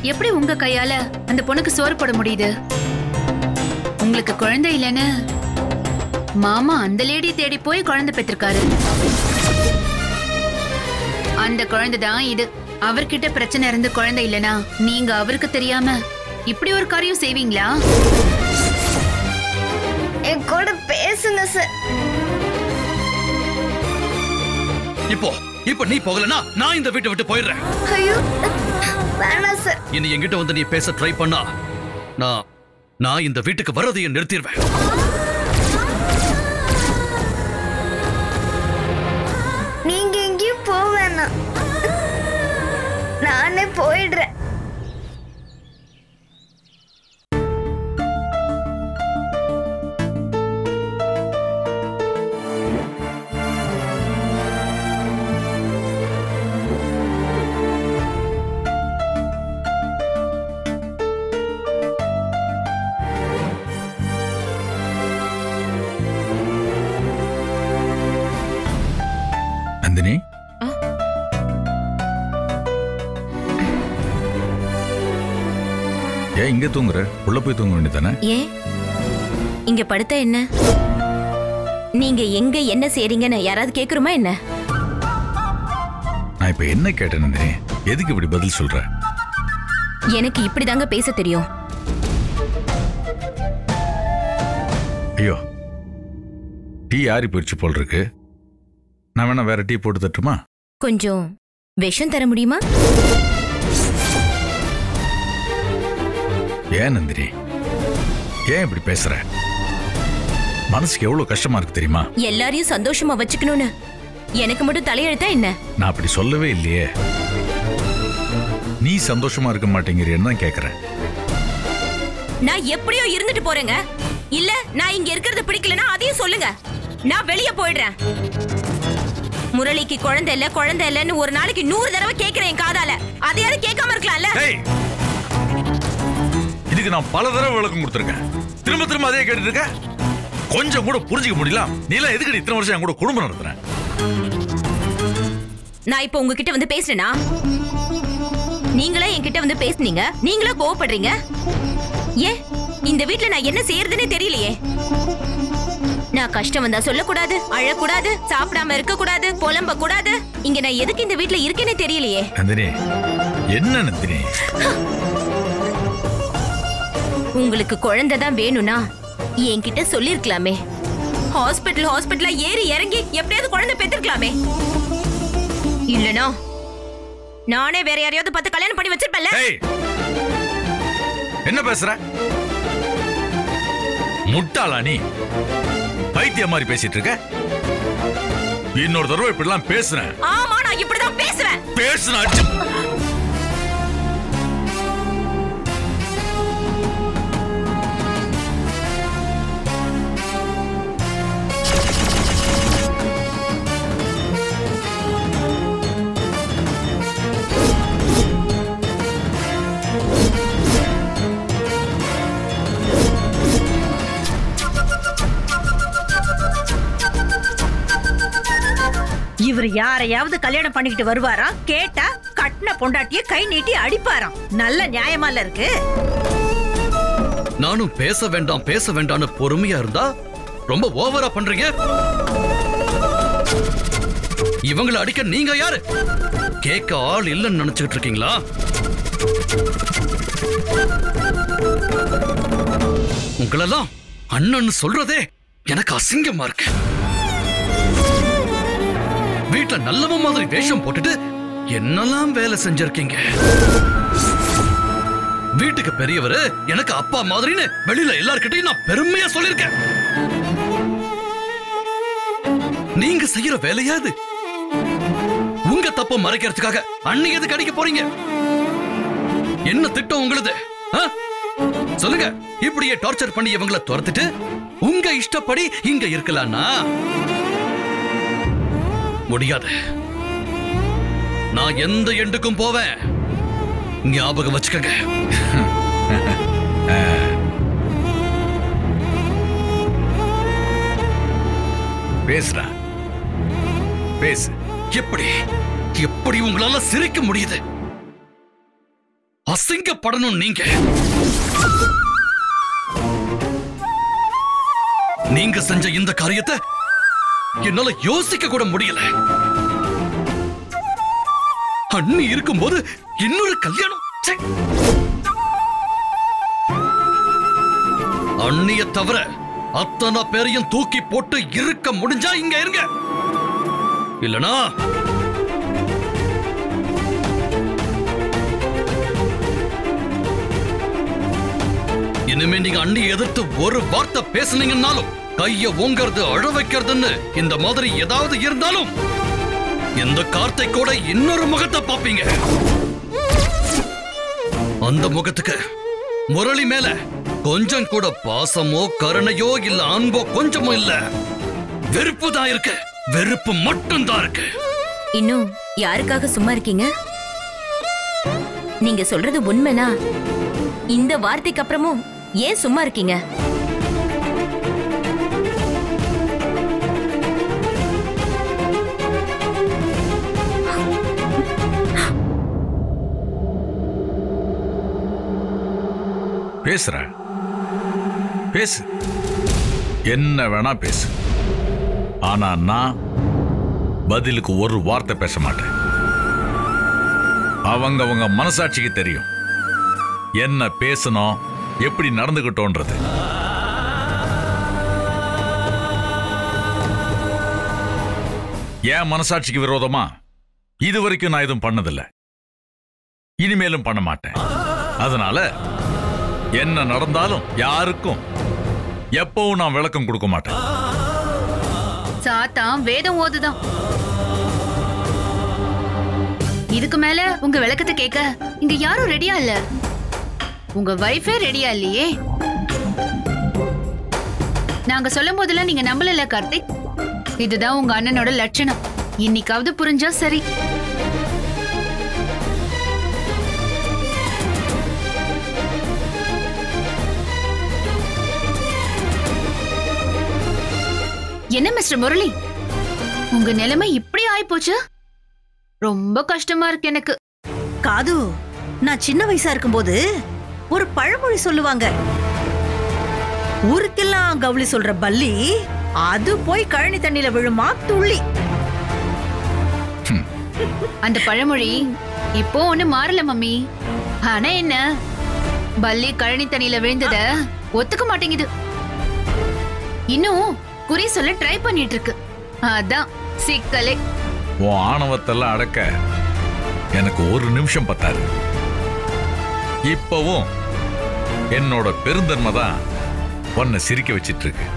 எப்படி உங்க கையால அந்த பொண்ணுக்கு சோறு போட முடியுது உங்களுக்கு குழந்தை இல்லைன்னு மாமா அந்த லேடி தேடி போய் குழந்தை பெற்றிருக்காரு அந்த குழந்தை தான் இது அவர்கிட்ட பிரச்சனை இருந்து குழந்தை இல்லனா நீங்க அவருக்கு தெரியாம இப்படி ஒரு காரியம் செய்வீங்களா என் கூட பேசுங்க சார் இப்போ இப்போ நீ போகலனா நான் இந்த வீட்டை விட்டு போயிடுறேன் ஐயோ வேணாம் சார் இனி என்கிட்ட வந்து நீ பேச ட்ரை பண்ணா நான் நான் இந்த வீட்டுக்கு வர்றதையே நிறுத்திடுவேன் நீங்க எங்கேயும் போக வேணாம் நானே போயிடுறேன் நந்தினி ஆ? ஏன் இங்க தூங்குற உள்ள போய் தூங்க வேண்டியதானே ஏன் இங்க படுத்தா என்ன நீங்க எங்க என்ன செய்றீங்கன்னு யாராவது கேக்குறோமா என்ன நான் இப்ப என்ன கேட்டேன் நந்தினி எதுக்கு இப்படி பதில் சொல்ற எனக்கு இப்படிதாங்க பேச தெரியும் ஐயோ டீ ஆறி போயிடுச்சு போல் இருக்கு நான் வேணா வேற டீ போட்டு தட்டுமா கொஞ்சம் விஷம் தர முடியுமா ஏன் நந்தினி ஏன் இப்படி பேசுற மனசுக்கு எவ்வளவு கஷ்டமா இருக்கு தெரியுமா எல்லாரையும் சந்தோஷமா வச்சுக்கணும்னு எனக்கு மட்டும் தலையெழுத்தா என்ன நான் அப்படி சொல்லவே இல்லையே நீ சந்தோஷமா இருக்க மாட்டேங்கிறியன்னு தான் கேக்குறேன் நான் எப்படியோ இருந்துட்டு போறேங்க இல்ல நான் இங்க இருக்கிறது பிடிக்கலனா அதையும் சொல்லுங்க நான் வெளிய போயிடுறேன் முரளிக்கு குழந்தை இல்ல குழந்தை இல்லன்னு ஒரு நாளைக்கு நூறு தடவை கேக்குறேன் என் காதால அதையாவது கேட்காம இருக்கலாம்ல ஏய் இதுக்கு நான் பல தடவை விளக்கம் கொடுத்துருக்கேன் திரும்ப திரும்ப அதே கேட்டுட்டு இருக்க கொஞ்சம் கூட புரிஞ்சுக்க முடியல நீ எல்லாம் எதுக்கு இத்தனை வருஷம் என் கூட குடும்பம் நடத்துறேன் நான் இப்போ உங்ககிட்ட வந்து பேசுறேனா நீங்களே என்கிட்ட வந்து பேசுனீங்க நீங்களே கோவப்படுறீங்க ஏன் இந்த வீட்ல நான் என்ன செய்யறதுன்னே தெரியலையே நான் கஷ்டம் வந்தா சொல்லக்கூடாது அழக்கூடாது சாப்பிடாம இருக்க கூடாது புலம்ப கூடாது இங்க நான் எதுக்கு இந்த வீட்ல இருக்கேனே தெரியலையே நந்தினி என்ன நந்தினி உங்களுக்கு குழந்தை தான் வேணும்னா என்கிட்ட சொல்லிருக்கலாமே ஹாஸ்பிட்டல் ஹாஸ்பிட்டலா ஏறி இறங்கி எப்படியாவது குழந்தை பெத்திருக்கலாமே இல்லனா நானே வேற யாரையாவது பார்த்து கல்யாணம் பண்ணி வச்சிருப்பேன்ல ஏய் என்ன பேசுற முட்டாளா நீ பைத்தியம் மாதிரி பேசிட்டு இருக்க இன்னொரு தடவை இப்படிலாம் பேசுறேன் ஆமா நான் இப்படிதான் பேசுவேன் பேசுன அடிச்சு இவர் யாரையாவது கல்யாணம் பண்ணிக்கிட்டு வருவாரா கேட்டா கட்டின பொண்டாட்டிய கை நீட்டி அடிப்பாராம் நல்ல நியாயமால இருக்கு நானும் பேச வேண்டாம் பேச வேண்டாம்னு பொறுமையா இருந்தா ரொம்ப ஓவரா பண்றீங்க இவங்களை அடிக்க நீங்க யாரு கேட்க ஆள் இல்லைன்னு நினைச்சுக்கிட்டு இருக்கீங்களா உங்களெல்லாம் அண்ணன் சொல்றதே எனக்கு அசிங்கமா இருக்கு வீட்ல நல்லவ மாதிரி வேஷம் போட்டுட்டு என்னெல்லாம் வேலை செஞ்சிருக்கீங்க வீட்டுக்கு பெரியவர் எனக்கு அப்பா மாதிரின்னு வெளியில எல்லார்கிட்டயும் நான் பெருமையா சொல்லிருக்கேன் நீங்க செய்யற வேலையா இது உங்க தப்ப மறைக்கிறதுக்காக அண்ணி எதுக்கு அடிக்க போறீங்க என்ன திட்டம் உங்களுது ஆ? சொல்லுங்க இப்படியே டார்ச்சர் பண்ணி இவங்கள துரத்துட்டு உங்க இஷ்டப்படி இங்க இருக்கலாம்னா முடியாது நான் எந்த எண்டுக்கும் போவேன் ஞாபகம் வச்சுக்கங்க பேசுடா பேசு எப்படி எப்படி உங்களால சிரிக்க முடியுது அசிங்கப்படணும் நீங்க நீங்க செஞ்ச இந்த காரியத்தை என்னால யோசிக்க கூட முடியல அண்ணி இருக்கும்போது இன்னொரு கல்யாணம் ச்சே. அண்ணிய தவிர அத்தனை பேரையும் தூக்கி போட்டு இருக்க முடிஞ்சா இங்க இருங்க இல்லனா இனிமே நீங்க அண்ணி எதிர்த்து ஒரு வார்த்தை பேசுனீங்கன்னாலும் கைய ஓங்கறது அழ வைக்கிறதுன்னு இந்த மாதிரி ஏதாவது இருந்தாலும் இந்த கார்த்தை கூட இன்னொரு முகத்தை பாப்பீங்க அந்த முகத்துக்கு முரளி மேல கொஞ்சம் கூட பாசமோ கருணையோ இல்ல அன்போ கொஞ்சமோ இல்ல வெறுப்பு தான் இருக்கு வெறுப்பு மட்டும் தான் இருக்கு இன்னும் யாருக்காக சும்மா இருக்கீங்க நீங்க சொல்றது உண்மைனா இந்த வார்த்தைக்கு அப்புறமும் ஏன் சும்மா இருக்கீங்க பேசுற பேசு என்ன வேணா பேசு ஆனா நான் பதிலுக்கு ஒரு வார்த்தை பேச மாட்டேன் அவங்க அவங்க மனசாட்சிக்கு தெரியும் என்ன பேசணும் எப்படி நடந்துகிட்டோன்றது என் மனசாட்சிக்கு விரோதமா இது வரைக்கும் நான் எதுவும் பண்ணதில்ல இனிமேலும் பண்ண மாட்டேன் அதனால என்ன நடந்தாலும் யாருக்கும் எப்பவும் நான் விளக்கம் கொடுக்க மாட்டேன் சாத்தான் வேதம் ஓதுதான் இதுக்கு மேல உங்க விளக்கத்தை கேட்க இங்க யாரும் ரெடியா இல்ல உங்க வைஃபே ரெடியா இல்லையே நாங்க சொல்லும் போதெல்லாம் நீங்க நம்பல கார்த்திக் இதுதான் உங்க அண்ணனோட லட்சணம் இன்னைக்காவது புரிஞ்சா சரி என்ன மிஸ்டர் முரளி உங்க நிலைமை இப்படி ஆயிப்போச்சு ரொம்ப கஷ்டமா இருக்கு எனக்கு காது நான் சின்ன வயசா இருக்கும்போது ஒரு பழமொழி சொல்லுவாங்க ஊருக்கெல்லாம் கவுளி சொல்ற பல்லி அது போய் கழனி தண்ணியில விழுமா துள்ளி அந்த பழமொழி இப்போ ஒண்ணு மாறல மம்மி ஆனா என்ன பல்லி கழனி தண்ணியில விழுந்தத ஒத்துக்க மாட்டேங்குது இன்னும் குறி சொல்ல ட்ரை பண்ணிட்டு இருக்கு அதான் சிக்கலே உன் ஆணவத்தெல்லாம் அடக்க எனக்கு ஒரு நிமிஷம் பத்தாது இப்பவும் என்னோட பெருந்தன்மை தான் உன்னை சிரிக்க வச்சிட்டு இருக்கு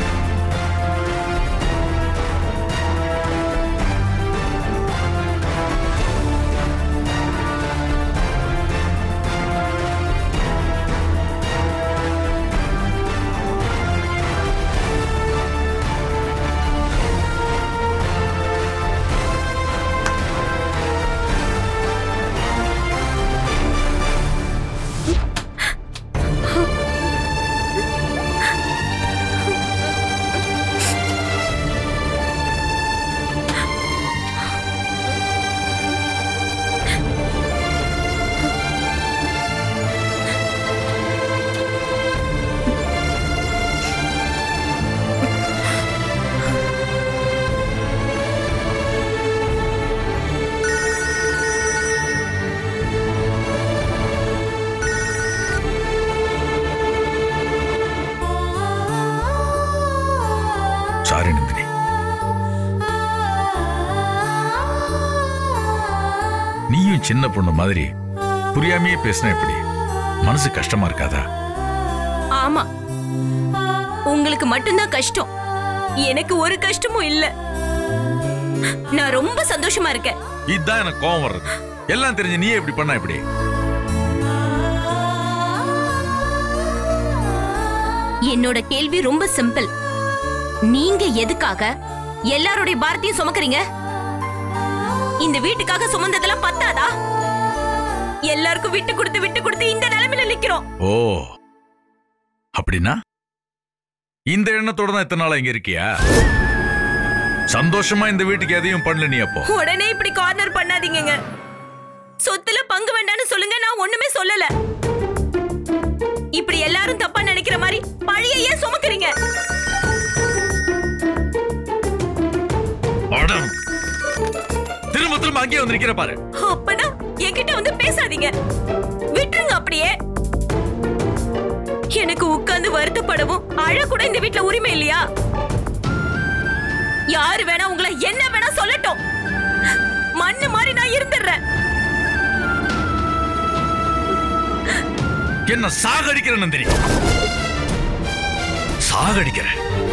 சாரி நந்தினி நீயும் சின்ன பொண்ணு மாதிரி புரியாமையே பேசினா எப்படி மனசு கஷ்டமா இருக்காதா ஆமா உங்களுக்கு மட்டும்தான் கஷ்டம் எனக்கு ஒரு கஷ்டமும் இல்ல நான் ரொம்ப சந்தோஷமா இருக்கேன் இதுதான் எனக்கு கோவம் வர்றது எல்லாம் தெரிஞ்சு நீயே இப்படி பண்ணா எப்படி என்னோட கேள்வி ரொம்ப சிம்பிள் நீங்க எதுக்காக எல்லாருடைய பாரத்தையும் சுமக்கறீங்க இந்த வீட்டுக்காக சுமந்ததெல்லாம் பத்தாதா எல்லாருக்கும் விட்டு கொடுத்து விட்டு கொடுத்து இந்த நிலைமையில நிக்கிறோம் ஓ அப்படின்னா இந்த எண்ணத்தோட தான் இத்தனை நாளா இங்க இருக்கியா சந்தோஷமா இந்த வீட்டுக்கு எதையும் பண்ணல நீ அப்போ உடனே இப்படி கார்னர் பண்ணாதீங்கங்க சொத்துல பங்கு வேண்டாம்னு சொல்லுங்க நான் ஒண்ணுமே சொல்லல இப்படி எல்லாரும் தப்பா நினைக்கிற மாதிரி பழைய ஏன் சுமக்குறீங்க அடம். திரும்ப திரும்ப அங்கேயே வந்து நிக்கிற பாரு அப்பனா என்கிட்ட வந்து பேசாதீங்க விட்டுருங்க அப்படியே எனக்கு உட்கார்ந்து வருத்தப்படவும் அழ கூட இந்த வீட்ல உரிமை இல்லையா யாரு வேணா உங்களை என்ன வேணா சொல்லட்டும் மண்ணு மாதிரி நான் இருந்துடுறேன் என்ன சாகடிக்கிற நந்தினி சாகடிக்கிற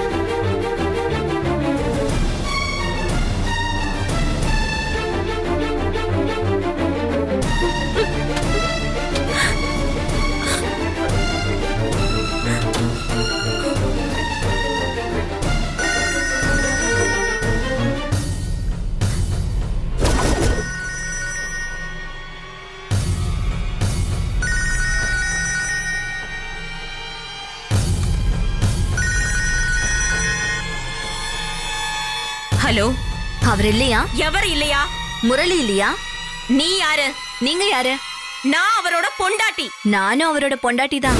ஹலோ அவர் இல்லையா எவர் இல்லையா முரளி இல்லையா நீ யாரு நீங்க யாரு நான் அவரோட பொண்டாட்டி நானும் அவரோட பொண்டாட்டி தான்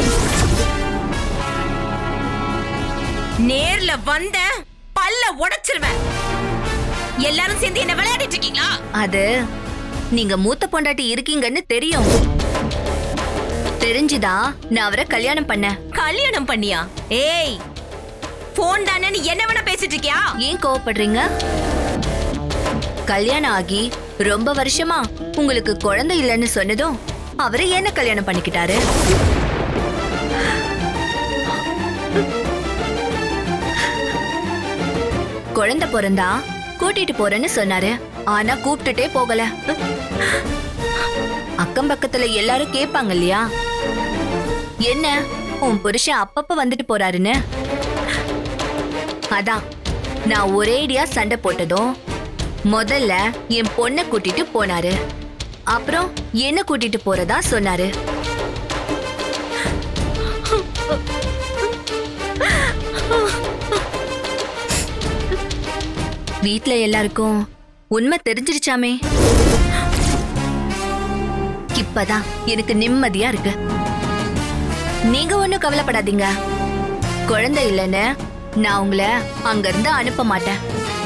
நேர்ல வந்த பல்ல உடைச்சிருவேன் எல்லாரும் சேர்ந்து என்ன விளையாடிட்டு இருக்கீங்களா அது நீங்க மூத்த பொண்டாட்டி இருக்கீங்கன்னு தெரியும் தெரிஞ்சுதான் நான் அவரை கல்யாணம் பண்ணேன் கல்யாணம் பண்ணியா ஏய் போன் தானே நீ என்ன வேணா பேசிட்டு இருக்கியா ஏன் கோவப்படுறீங்க கல்யாணம் ஆகி ரொம்ப வருஷமா உங்களுக்கு குழந்தை இல்லைன்னு சொன்னதும் அவரை என்ன கல்யாணம் பண்ணிக்கிட்டாரு குழந்தை பிறந்தா கூட்டிட்டு போறேன்னு சொன்னாரு ஆனா கூப்பிட்டுட்டே போகல அக்கம் பக்கத்துல எல்லாரும் கேட்பாங்க இல்லையா என்ன உன் புருஷன் அப்பப்ப வந்துட்டு போறாருன்னு அதான் நான் ஒரேடியா சண்டை போட்டதும் முதல்ல என் பொண்ணை கூட்டிட்டு போனாரு அப்புறம் என்ன கூட்டிட்டு போறதா சொன்னாரு வீட்ல எல்லாருக்கும் உண்மை தெரிஞ்சிருச்சாமே இப்பதான் எனக்கு நிம்மதியா இருக்கு நீங்க ஒண்ணும் கவலைப்படாதீங்க குழந்தை இல்லைன்னு நான் உங்களை அங்க இருந்து அனுப்ப மாட்டேன்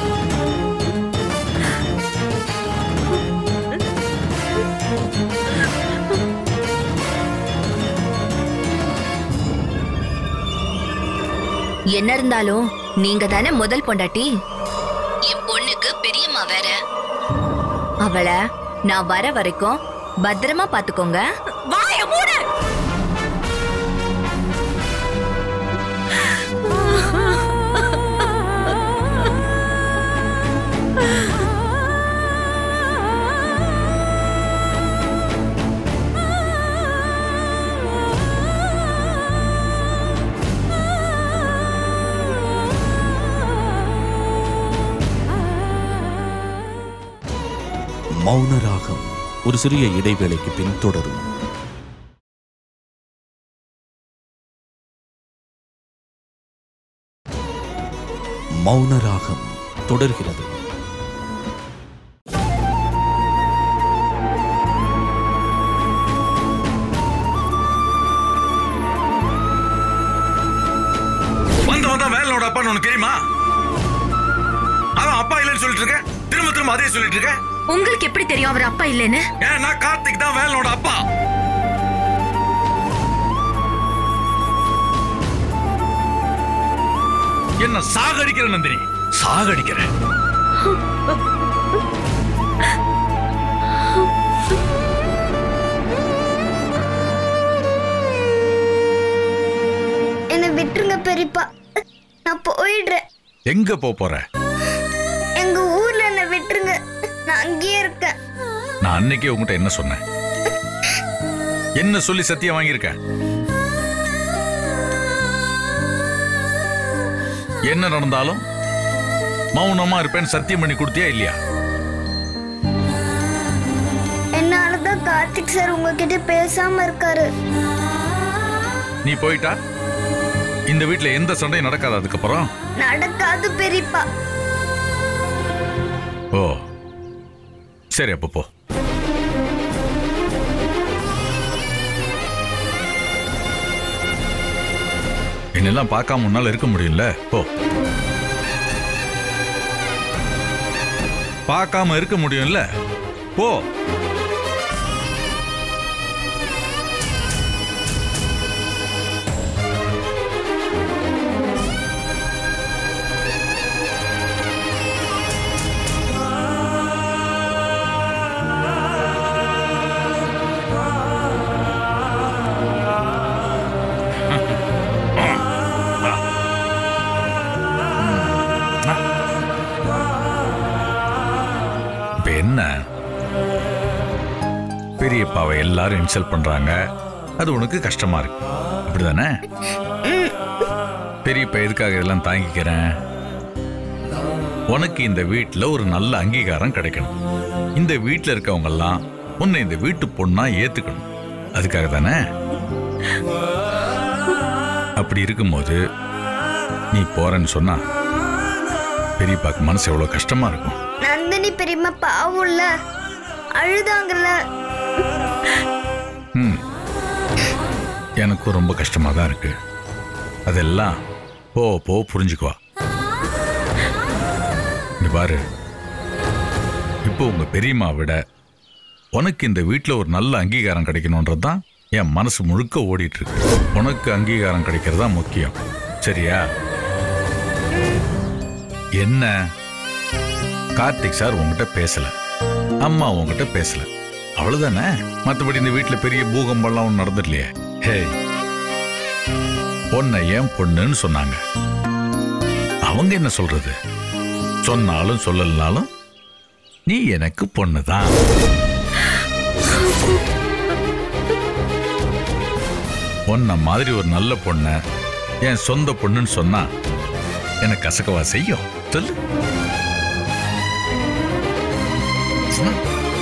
என்ன இருந்தாலும் நீங்க தானே முதல் பொண்டாட்டி என் பொண்ணுக்கு பெரியம்மா வேற அவளை நான் வர வரைக்கும் பத்திரமா பாத்துக்கோங்க வாய மூடு மௌனராகம் ஒரு சிறிய இடைவேளைக்கு பின் தொடரும் மௌனராகம் தொடர்கிறது வந்த வந்தா வேலனோட அப்பான்னு உனக்கு தெரியுமா அவன் அப்பா இல்லைன்னு சொல்லிட்டு இருக்க திரும்ப திரும்ப அதே சொல்லிட்டு இருக்க உங்களுக்கு எப்படி தெரியும் அவர் அப்பா இல்லைன்னு ஏன்னா கார்த்திக் தான் வேலனோட அப்பா என்ன சாகடிக்கிற நந்தினி சாகடிக்கிற என்னை விட்டுருங்க பெரியப்பா நான் போயிடுறேன் எங்க போப் போற எங்க ஊர்ல என்னை விட்டுருங்க நான் அங்கேயே இருக்கேன் நான் அன்னைக்கே உங்ககிட்ட என்ன சொன்னேன் என்ன சொல்லி சத்தியம் வாங்கியிருக்க என்ன நடந்தாலும் மௌனமா இருப்பேன்னு சத்தியம் பண்ணி கொடுத்தியா இல்லையா என்னாலதான் கார்த்திக் சார் உங்ககிட்ட பேசாம இருக்காரு நீ போயிட்டா இந்த வீட்ல எந்த சண்டையும் நடக்காது அதுக்கப்புறம் நடக்காது பெரியப்பா ஓ சரி அப்ப போ என்னெல்லாம் பார்க்காம உன்னால இருக்க முடியல போ பார்க்காம இருக்க முடியும்ல போ இப்ப என்ன பெரியப்பாவை எல்லாரும் இன்சல்ட் பண்றாங்க அது உனக்கு கஷ்டமா இருக்கு அப்படிதானே பெரியப்பா எதுக்காக இதெல்லாம் தாங்கிக்கிறேன் உனக்கு இந்த வீட்ல ஒரு நல்ல அங்கீகாரம் கிடைக்கணும் இந்த வீட்ல இருக்கவங்க எல்லாம் உன்னை இந்த வீட்டு பொண்ணா ஏத்துக்கணும் அதுக்காக தானே அப்படி இருக்கும்போது நீ போறேன்னு சொன்னா பெரியப்பாக்கு மனசு எவ்வளவு கஷ்டமா இருக்கும் நந்தினி பெரியம்மா பாவம்ல அழுதாங்கல்ல ம் எனக்கும் ரொம்ப கஷ்டமா தான் இருக்கு அதெல்லாம் போ போ புரிஞ்சுக்குவா இங்க பாரு இப்போ உங்க பெரியம்மா விட உனக்கு இந்த வீட்டில் ஒரு நல்ல அங்கீகாரம் கிடைக்கணுன்றது தான் என் மனசு முழுக்க ஓடிட்டு இருக்கு உனக்கு அங்கீகாரம் கிடைக்கிறதா முக்கியம் சரியா என்ன கார்த்திக் சார் உங்ககிட்ட பேசல அம்மா உங்ககிட்ட பேசல அவ்வளவுதானே மத்தபடி இந்த வீட்டுல பெரிய பூகம்பம்லாம் ஒன்றும் நடந்துடலையே ஹே பொண்ணை ஏன் பொண்ணுன்னு சொன்னாங்க அவங்க என்ன சொல்றது சொன்னாலும் சொல்லலனாலும் நீ எனக்கு பொண்ணுதான் பொண்ண மாதிரி ஒரு நல்ல பொண்ண என் சொந்த பொண்ணுன்னு சொன்னா எனக்கு கசக்கவா செய்யும் சொல்லு சொன்னா?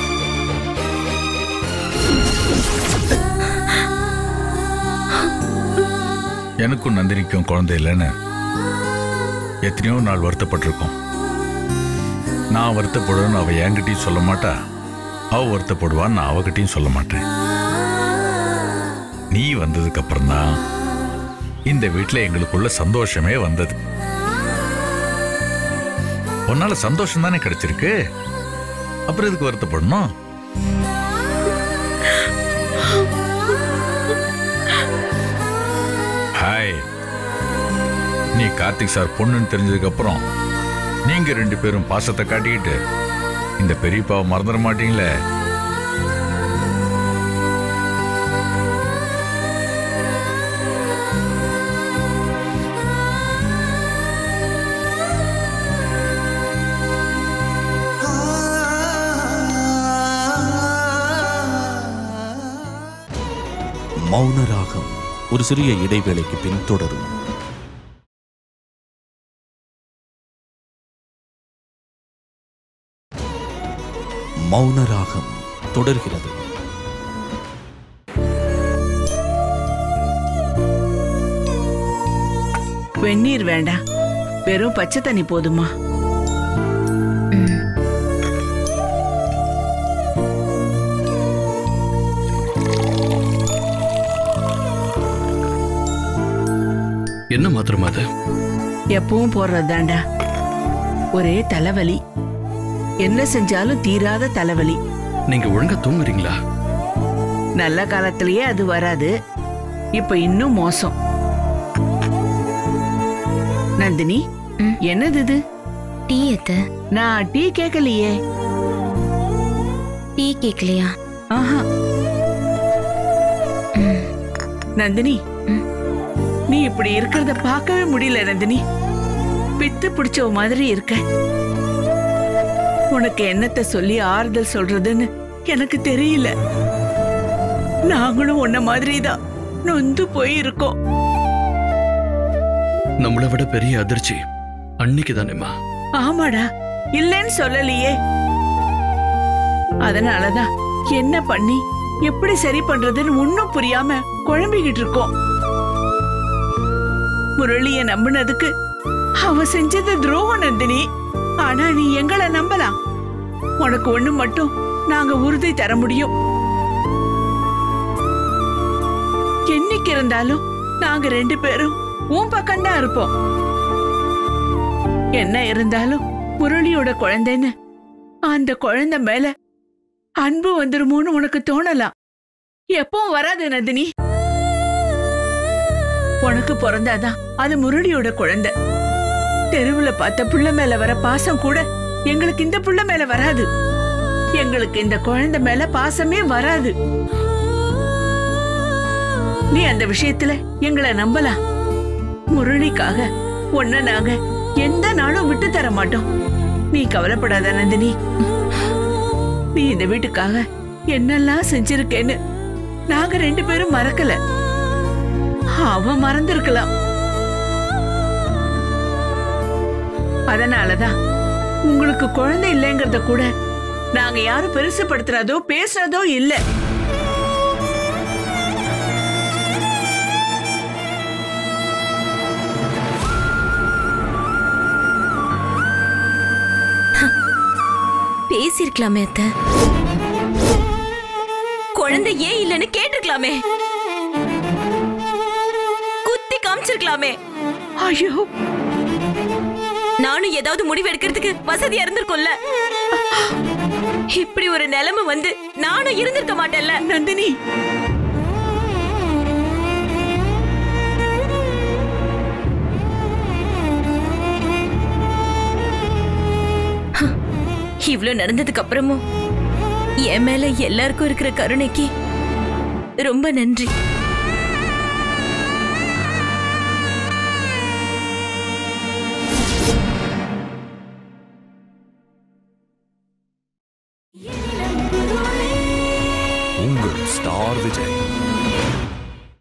எனக்கும் நந்தினிக்கும் குழந்தை இல்லைன்னு எத்தனையோ நாள் வருத்தப்பட்டிருக்கோம் நான் வருத்தப்படுவேன்னு அவ என்கிட்டயும் சொல்ல மாட்டா அவ வருத்தப்படுவான்னு நான் அவகிட்டயும் சொல்ல மாட்டேன் நீ வந்ததுக்கு அப்புறம் தான் இந்த வீட்டில் எங்களுக்குள்ள சந்தோஷமே வந்தது உன்னால சந்தோஷம் தானே கிடைச்சிருக்கு அப்புறம் எதுக்கு வருத்தப்படணும் ஹாய் நீ கார்த்திக் சார் பொண்ணுன்னு தெரிஞ்சதுக்கு அப்புறம் நீங்க ரெண்டு பேரும் பாசத்தை காட்டிக்கிட்டு இந்த பெரியப்பாவை மறந்துட மாட்டீங்களே மௌன ராகம் ஒரு சிறிய இடைவேளைக்கு பின் தொடரும் மௌன ராகம் தொடர்கிறது வெந்நீர் வேண்டாம் வெறும் பச்சை தண்ணி போதுமா என்ன மாத்திரம் அது எப்பவும் போடுறதாண்டா ஒரே தலைவலி என்ன செஞ்சாலும் தீராத தலைவலி நீங்க ஒழுங்கா தூங்குறீங்களா நல்ல காலத்திலேயே அது வராது இப்ப இன்னும் மோசம் நந்தினி ம். என்னது இது டீ எத்த நான் டீ கேட்கலையே டீ கேட்கலையா ஆஹா நந்தினி ம். நீ இப்படி இருக்கிறத பார்க்கவே முடியல நந்தினி பித்து பிடிச்ச மாதிரி இருக்க உனக்கு என்னத்த சொல்லி ஆறுதல் சொல்றதுன்னு எனக்கு தெரியல நாங்களும் உன்ன மாதிரி தான் நொந்து போய் இருக்கோம் நம்மளை விட பெரிய அதிர்ச்சி அன்னைக்கு தானேம்மா ஆமாடா இல்லைன்னு சொல்லலையே அதனாலதான் என்ன பண்ணி எப்படி சரி பண்றதுன்னு ஒன்னும் புரியாம குழம்பிக்கிட்டு இருக்கோம் முரளிய நம்பினதுக்கு அவ செஞ்சது துரோகம் நந்தினி ஆனா நீ எங்களை நம்பலாம் உனக்கு ஒண்ணு மட்டும் நாங்க உறுதி தர முடியும் என்னைக்கு இருந்தாலும் நாங்க ரெண்டு பேரும் உன் பக்கம்தான் இருப்போம் என்ன இருந்தாலும் முரளியோட குழந்தைன்னு அந்த குழந்தை மேல அன்பு வந்துருமோன்னு உனக்கு தோணலாம் எப்பவும் வராது நந்தினி உனக்கு பிறந்தாதான் அது முரளியோட குழந்தை தெருவுல பார்த்த புள்ள மேல வர பாசம் கூட எங்களுக்கு இந்த புள்ள மேல வராது எங்களுக்கு இந்த குழந்தை மேல பாசமே வராது நீ அந்த விஷயத்துல எங்களை நம்பலாம் முரளிக்காக உன்ன நாங்க எந்த நாளும் விட்டு தர மாட்டோம் நீ கவலைப்படாத நந்தினி நீ இந்த வீட்டுக்காக என்னெல்லாம் செஞ்சிருக்கேன்னு நாங்க ரெண்டு பேரும் மறக்கல அவன் மறந்திருக்கலாம் அதனாலதான் உங்களுக்கு குழந்தை இல்லைங்கிறத கூட நாங்க யாரும் பெருசுப்படுத்துறதோ பேசுறதோ இல்ல பேசிருக்கலாமே அத்த குழந்தை ஏன் இல்லைன்னு கேட்டிருக்கலாமே குத்தி காமிச்சிருக்கலாமே ஐயோ நானும் ஏதாவது முடிவு எடுக்கிறதுக்கு வசதியா இருந்திருக்கும்ல இப்படி ஒரு நிலைமை வந்து நானும் இருந்திருக்க மாட்டேன்ல நந்தினி இவ்ளோ நடந்ததுக்கு அப்புறமும் என் மேல எல்லாருக்கும் இருக்கிற கருணைக்கு ரொம்ப நன்றி உங்கள் ஸ்டார் விஜய்